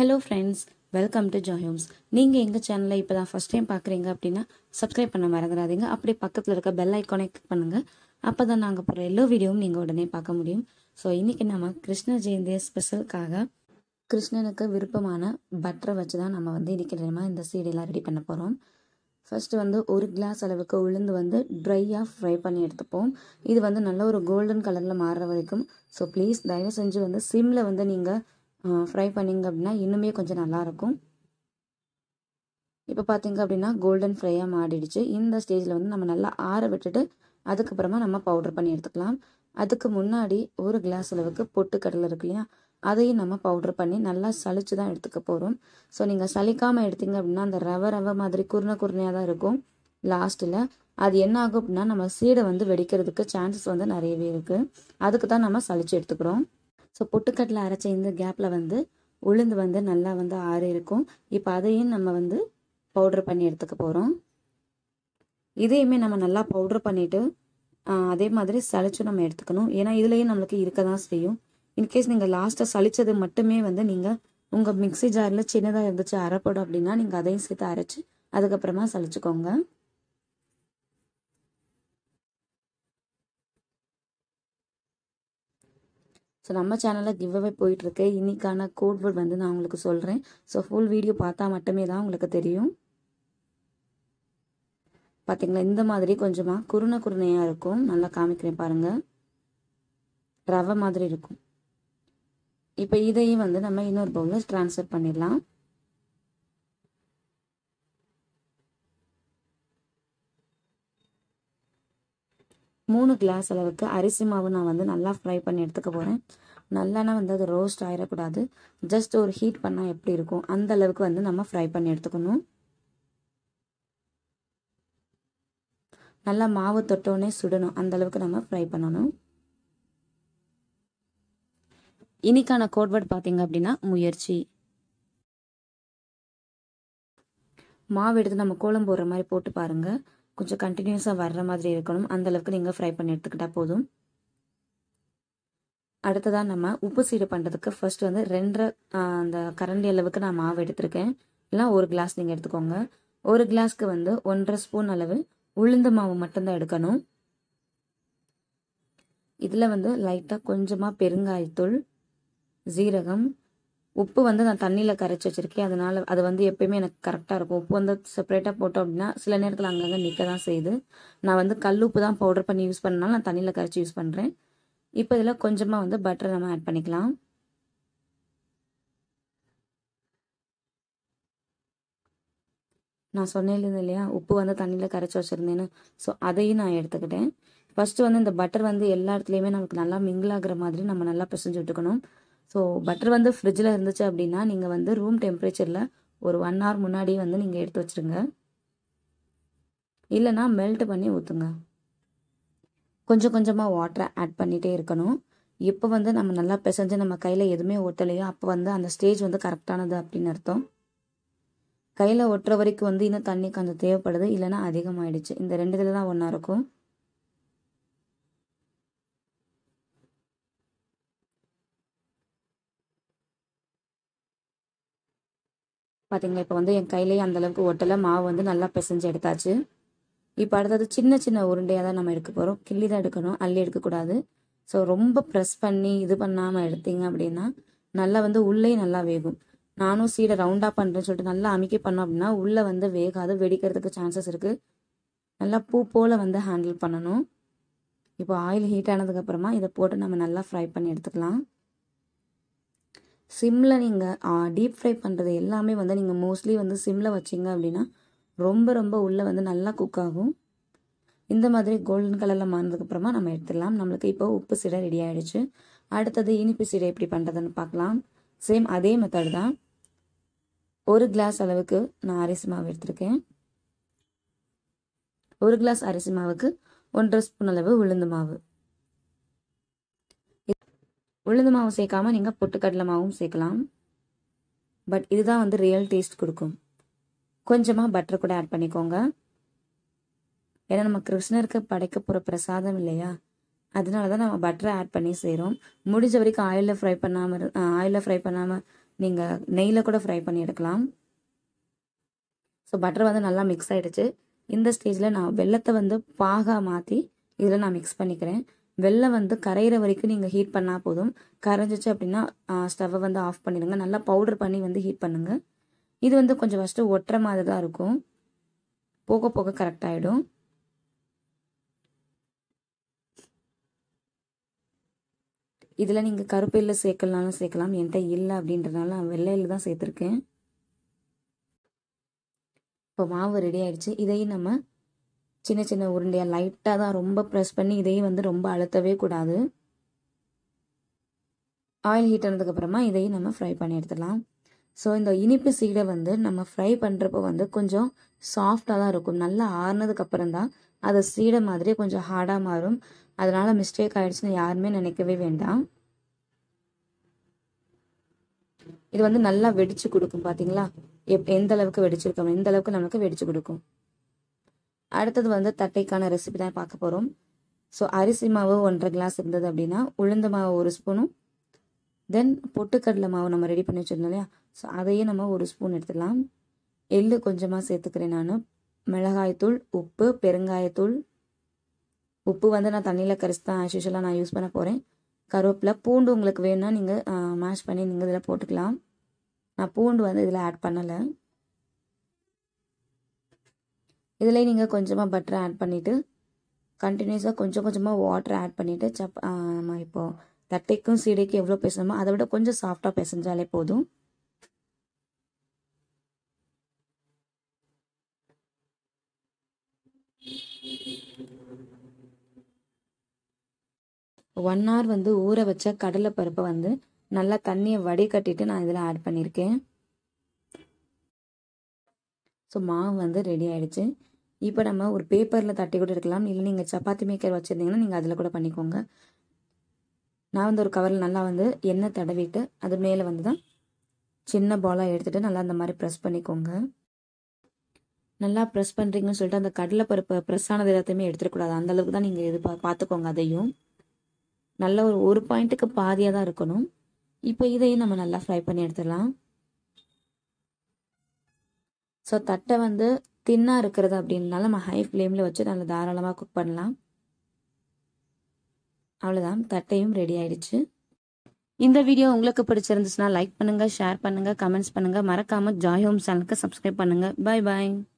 hello friends welcome to ஜாயோம்ஸ் நீங்கள் எங்கள் சேனலை இப்போ தான் ஃபஸ்ட் டைம் பார்க்குறீங்க அப்படின்னா சப்ஸ்கிரைப் பண்ண மறந்துடாதீங்க அப்படியே பக்கத்தில் இருக்க பெல் ஐக்கானை கிளிக் பண்ணுங்கள் அப்போ தான் நாங்கள் போகிற எல்லா வீடியோவும் நீங்கள் உடனே பார்க்க முடியும் ஸோ இன்றைக்கி நம்ம கிருஷ்ண ஜெயந்தி ஸ்பெஷலுக்காக கிருஷ்ணனுக்கு விருப்பமான பட்டரை வச்சு தான் நம்ம வந்து இன்றைக்கி நம்ம இந்த சீடெல்லாம் ரெடி பண்ண போகிறோம் ஃபர்ஸ்ட் வந்து ஒரு கிளாஸ் அளவுக்கு உளுந்து வந்து ட்ரையாக ஃப்ரை பண்ணி எடுத்துப்போம் இது வந்து நல்ல ஒரு கோல்டன் கலரில் மாறுற வரைக்கும் ஸோ ப்ளீஸ் தயவு செஞ்சு வந்து சிம்மில் வந்து நீங்கள் ஃப்ரை பண்ணிங்க அப்படின்னா இன்னுமே கொஞ்சம் நல்லாயிருக்கும் இப்போ பார்த்தீங்க அப்படின்னா கோல்டன் ஃப்ரையாக மாறிடுச்சு இந்த ஸ்டேஜில் வந்து நம்ம நல்லா ஆற விட்டுட்டு அதுக்கப்புறமா நம்ம பவுடர் பண்ணி எடுத்துக்கலாம் அதுக்கு முன்னாடி ஒரு கிளாஸ் அளவுக்கு பொட்டுக்கடலை இருக்கு இல்லையா அதையும் நம்ம பவுடர் பண்ணி நல்லா சளிச்சு தான் எடுத்துக்க போகிறோம் ஸோ நீங்கள் சலிக்காமல் எடுத்தீங்க அப்படின்னா அந்த ரவை ரவை மாதிரி குருணை குருணையாக தான் இருக்கும் லாஸ்ட்டில் அது என்ன ஆகும் அப்படின்னா நம்ம சீடை வந்து வெடிக்கிறதுக்கு சான்சஸ் வந்து நிறையவே இருக்குது அதுக்கு தான் நம்ம சளிச்சு எடுத்துக்கிறோம் ஸோ பொட்டுக்கடலை அரைச்ச இந்த கேப்பில் வந்து உளுந்து வந்து நல்லா வந்து ஆறி இருக்கும் இப்போ அதையும் நம்ம வந்து பவுட்ரு பண்ணி எடுத்துக்க போகிறோம் இதையுமே நம்ம நல்லா பவுட்ரு பண்ணிவிட்டு அதே மாதிரி சளிச்சு நம்ம எடுத்துக்கணும் ஏன்னா இதுலேயும் நம்மளுக்கு இருக்க தான் செய்யும் இன்கேஸ் நீங்கள் லாஸ்ட்டாக சளிச்சது மட்டுமே வந்து நீங்கள் உங்கள் மிக்சி ஜாரில் சின்னதாக இருந்துச்சு அரைப்படும் அப்படின்னா நீங்கள் அதையும் சேர்த்து அரைச்சி அதுக்கப்புறமா சளிச்சுக்கோங்க ஸோ நம்ம சேனலில் கிவ் அவே போயிட்டுருக்கு இன்னைக்கான கோட் வேர்ட் வந்து நான் உங்களுக்கு சொல்கிறேன் ஸோ ஃபுல் வீடியோ பார்த்தா மட்டுமே தான் உங்களுக்கு தெரியும் பார்த்தீங்களா இந்த மாதிரி கொஞ்சமாக குருணை குருணையாக இருக்கும் நல்லா காமிக்கிறேன் பாருங்கள் ரவை மாதிரி இருக்கும் இப்போ இதையும் வந்து நம்ம இன்னொரு பவுலில் ட்ரான்ஸ்ஃபர் பண்ணிடலாம் மூணு கிளாஸ் அளவுக்கு அரிசி மாவு நான் வந்து நல்லா ஃப்ரை பண்ணி எடுத்துக்க போகிறேன் நல்லானா வந்து அது ரோஸ்ட் ஆகிடக்கூடாது ஜஸ்ட் ஒரு ஹீட் பண்ணால் எப்படி இருக்கும் அந்த அளவுக்கு வந்து நம்ம ஃப்ரை பண்ணி எடுத்துக்கணும் நல்லா மாவு தொட்டோடனே சுடணும் அந்த அளவுக்கு நம்ம ஃப்ரை பண்ணணும் இன்னைக்கான கோட்வேர்ட் பார்த்தீங்க அப்படின்னா முயற்சி மாவு எடுத்து நம்ம கோலம் போடுற மாதிரி போட்டு பாருங்கள் கொஞ்சம் கண்டினியூஸாக வர்ற மாதிரி இருக்கணும் அந்த அளவுக்கு நீங்கள் ஃப்ரை பண்ணி எடுத்துக்கிட்டா போதும் அடுத்ததாக நம்ம உப்பு சீடை பண்ணுறதுக்கு ஃபர்ஸ்ட் வந்து ரெண்டரை அந்த கரண்டி அளவுக்கு நான் மாவு எடுத்திருக்கேன் இல்லை ஒரு கிளாஸ் நீங்கள் எடுத்துக்கோங்க ஒரு கிளாஸ்க்கு வந்து ஒன்றரை ஸ்பூன் அளவு உளுந்த மாவு மட்டும்தான் எடுக்கணும் இதில் வந்து லைட்டாக கொஞ்சமாக பெருங்காயத்தூள் ஜீரகம் உப்பு வந்து நான் தண்ணியில் கரைச்சி வச்சுருக்கேன் அதனால் அது வந்து எப்பயுமே எனக்கு கரெக்டாக இருக்கும் உப்பு வந்து செப்பரேட்டாக போட்டோம் அப்படின்னா சில நேரத்தில் அங்கங்கே நிற்க தான் செய்யுது நான் வந்து கல் உப்பு தான் பவுடர் பண்ணி யூஸ் பண்ணனால நான் தண்ணியில் கரைச்சி யூஸ் பண்ணுறேன் இப்போ இதில் கொஞ்சமாக வந்து பட்டரை நம்ம ஆட் பண்ணிக்கலாம் நான் சொன்னேன் இல்லையா உப்பு வந்து தண்ணியில் கரைச்சி வச்சுருந்தேன்னு ஸோ அதையும் நான் எடுத்துக்கிட்டேன் ஃபஸ்ட்டு வந்து இந்த பட்டர் வந்து எல்லா இடத்துலையுமே நமக்கு நல்லா மிங்கிள் ஆகுற மாதிரி நம்ம நல்லா பிசைஞ்சு விட்டுக்கணும் ஸோ பட்டர் வந்து ஃப்ரிட்ஜில் இருந்துச்சு அப்படின்னா நீங்கள் வந்து ரூம் டெம்பரேச்சரில் ஒரு ஒன் ஹவர் முன்னாடியே வந்து நீங்கள் எடுத்து வச்சுருங்க இல்லைனா மெல்ட் பண்ணி ஊற்றுங்க கொஞ்சம் கொஞ்சமாக வாட்டரை ஆட் பண்ணிகிட்டே இருக்கணும் எப்போ வந்து நம்ம நல்லா பிசைஞ்சு நம்ம கையில் எதுவுமே ஒட்டலையோ அப்போ வந்து அந்த ஸ்டேஜ் வந்து கரெக்டானது அப்படின்னு அர்த்தம் கையில் ஒட்டுற வரைக்கும் வந்து இன்னும் தண்ணி கொஞ்சம் தேவைப்படுது இல்லைனா அதிகமாகிடுச்சு இந்த ரெண்டு இதில் தான் ஒன்றா இருக்கும் பார்த்தீங்களா இப்போ வந்து என் கையிலேயே அந்தளவுக்கு ஒட்டலை மாவு வந்து நல்லா பிசைஞ்சு எடுத்தாச்சு இப்போ அடுத்தது சின்ன சின்ன உருண்டையாக தான் நம்ம எடுக்க போகிறோம் கிள்ளி தான் எடுக்கணும் அள்ளி எடுக்கக்கூடாது ஸோ ரொம்ப ப்ரெஸ் பண்ணி இது பண்ணாமல் எடுத்தீங்க அப்படின்னா நல்லா வந்து உள்ளே நல்லா வேகும் நானும் சீடை ரவுண்டாக பண்ணுறேன்னு சொல்லிட்டு நல்லா அமைக்க பண்ணோம் அப்படின்னா உள்ளே வந்து வேகாது வெடிக்கிறதுக்கு சான்சஸ் இருக்குது நல்லா பூ போல் வந்து ஹேண்டில் பண்ணணும் இப்போ ஆயில் ஹீட் ஆனதுக்கப்புறமா இதை போட்டு நம்ம நல்லா ஃப்ரை பண்ணி எடுத்துக்கலாம் சிம்மில் நீங்கள் டீப் ஃப்ரை பண்ணுறது எல்லாமே வந்து நீங்கள் மோஸ்ட்லி வந்து சிம்மில் வச்சிங்க அப்படின்னா ரொம்ப ரொம்ப உள்ளே வந்து நல்லா குக் ஆகும் இந்த மாதிரி கோல்டன் கலரில் மாறினதுக்கப்புறமா நம்ம எடுத்துடலாம் நம்மளுக்கு இப்போ உப்பு சீடை ரெடி ஆகிடுச்சு அடுத்தது இனிப்பு சீடை எப்படி பண்ணுறதுன்னு பார்க்கலாம் சேம் அதே மெத்தட் தான் ஒரு கிளாஸ் அளவுக்கு நான் அரிசி மாவு எடுத்திருக்கேன் ஒரு கிளாஸ் அரிசி மாவுக்கு ஒன்றரை ஸ்பூன் அளவு உளுந்து மாவு உளுந்து மாவு சேர்க்காம நீங்கள் பொட்டுக்கடலை மாவும் சேர்க்கலாம் பட் இதுதான் வந்து ரியல் டேஸ்ட் கொடுக்கும் கொஞ்சமாக பட்டர் கூட ஆட் பண்ணிக்கோங்க ஏன்னா நம்ம கிருஷ்ணருக்கு படைக்க போகிற பிரசாதம் இல்லையா அதனால தான் நம்ம பட்டரை ஆட் பண்ணி செய்கிறோம் முடிஞ்ச வரைக்கும் ஆயிலில் ஃப்ரை பண்ணாமல் ஆயிலில் ஃப்ரை பண்ணாமல் நீங்கள் நெய்யில் கூட ஃப்ரை பண்ணி எடுக்கலாம் ஸோ பட்டர் வந்து நல்லா மிக்ஸ் ஆகிடுச்சு இந்த ஸ்டேஜில் நான் வெள்ளத்தை வந்து பாகா மாற்றி இதில் நான் மிக்ஸ் பண்ணிக்கிறேன் வெள்ளம் வந்து கரையிற வரைக்கும் நீங்கள் ஹீட் பண்ணால் போதும் கரைஞ்சிச்சு அப்படின்னா ஸ்டவ்வை வந்து ஆஃப் பண்ணிடுங்க நல்லா பவுடர் பண்ணி வந்து ஹீட் பண்ணுங்கள் இது வந்து கொஞ்சம் ஃபஸ்ட்டு ஒட்டுற மாதிரி தான் இருக்கும் போக போக கரெக்ட் ஆகிடும் இதில் நீங்கள் கருப்பையில் சேர்க்கலனாலும் சேர்க்கலாம் என்கிட்ட இல்லை அப்படின்றதுனால நான் வெள்ளையில் தான் சேர்த்துருக்கேன் இப்போ மாவு ரெடி ஆயிடுச்சு இதையும் நம்ம சின்ன சின்ன உருண்டையாக லைட்டாக தான் ரொம்ப ப்ரெஸ் பண்ணி இதையும் வந்து ரொம்ப அழுத்தவே கூடாது ஆயில் ஹீட் ஆனதுக்கப்புறமா இதையும் நம்ம ஃப்ரை பண்ணி எடுத்துடலாம் ஸோ இந்த இனிப்பு சீடை வந்து நம்ம ஃப்ரை பண்ணுறப்போ வந்து கொஞ்சம் சாஃப்டாக தான் இருக்கும் நல்லா ஆறுனதுக்கப்புறம் தான் அது சீடை மாதிரி கொஞ்சம் ஹார்டாக மாறும் அதனால் மிஸ்டேக் ஆகிடுச்சுன்னு யாருமே நினைக்கவே வேண்டாம் இது வந்து நல்லா வெடிச்சு கொடுக்கும் பார்த்தீங்களா எப் எந்த அளவுக்கு வெடிச்சிருக்கோம் எந்த அளவுக்கு நமக்கு வெடிச்சு கொடுக்கும் அடுத்தது வந்து தட்டைக்கான ரெசிபி தான் பார்க்க போகிறோம் ஸோ அரிசி மாவு ஒன்றரை கிளாஸ் இருந்தது அப்படின்னா உளுந்த மாவு ஒரு ஸ்பூனும் தென் பொட்டுக்கடலை மாவு நம்ம ரெடி பண்ணி வச்சுருந்தோம் இல்லையா ஸோ அதையும் நம்ம ஒரு ஸ்பூன் எடுத்துக்கலாம் எள்ளு கொஞ்சமாக சேர்த்துக்கிறேன் நான் மிளகாய்த்தூள் உப்பு பெருங்காயத்தூள் உப்பு வந்து நான் தண்ணியில் கரைச்சி தான் ஆஸ் யூஷுவலாக நான் யூஸ் பண்ண போகிறேன் கருவேப்பிலை பூண்டு உங்களுக்கு வேணும்னா நீங்கள் மேஷ் பண்ணி நீங்கள் இதில் போட்டுக்கலாம் நான் பூண்டு வந்து இதில் ஆட் பண்ணலை இதில் நீங்கள் கொஞ்சமாக பட்டரை ஆட் பண்ணிவிட்டு கண்டினியூஸாக கொஞ்சம் கொஞ்சமாக வாட்டர் ஆட் பண்ணிவிட்டு சப் நம்ம இப்போது தட்டைக்கும் சீடைக்கும் எவ்வளோ பேசணுமோ அதை விட கொஞ்சம் சாஃப்டாக பிசைஞ்சாலே போதும் ஒன் ஹவர் வந்து ஊற வச்ச கடலை பருப்பை வந்து நல்லா தண்ணியை வடிகட்டிட்டு நான் இதில் ஆட் பண்ணியிருக்கேன் ஸோ மாவு வந்து ரெடி ஆயிடுச்சு இப்போ நம்ம ஒரு பேப்பரில் தட்டி கூட எடுக்கலாம் இல்லை நீங்கள் சப்பாத்தி மேக்கர் வச்சுருந்தீங்கன்னா நீங்கள் அதில் கூட பண்ணிக்கோங்க நான் வந்து ஒரு கவரில் நல்லா வந்து எண்ணெய் தடவிட்டு அது மேலே வந்து தான் சின்ன பாலாக எடுத்துகிட்டு நல்லா அந்த மாதிரி ப்ரெஸ் பண்ணிக்கோங்க நல்லா ப்ரெஸ் பண்ணுறீங்கன்னு சொல்லிட்டு அந்த கடலை பருப்பு ப்ரெஸ் ஆனது எல்லாத்தையுமே எடுத்துடக்கூடாது அந்தளவுக்கு தான் நீங்கள் இது பா பார்த்துக்கோங்க அதையும் நல்ல ஒரு ஒரு பாயிண்ட்டுக்கு பாதியாக தான் இருக்கணும் இப்போ இதையும் நம்ம நல்லா ஃப்ரை பண்ணி எடுத்துடலாம் ஸோ தட்டை வந்து தின்னாக இருக்கிறது அப்படின்னால நம்ம ஹை ஃப்ளேமில் வச்சு நல்லா தாராளமாக குக் பண்ணலாம் அவ்வளோதான் தட்டையும் ரெடி ஆயிடுச்சு இந்த வீடியோ உங்களுக்கு பிடிச்சிருந்துச்சுன்னா லைக் பண்ணுங்கள் ஷேர் பண்ணுங்கள் கமெண்ட்ஸ் பண்ணுங்கள் மறக்காமல் ஜாய் ஹோம் சேனலுக்கு சப்ஸ்கிரைப் பண்ணுங்கள் பாய் பாய்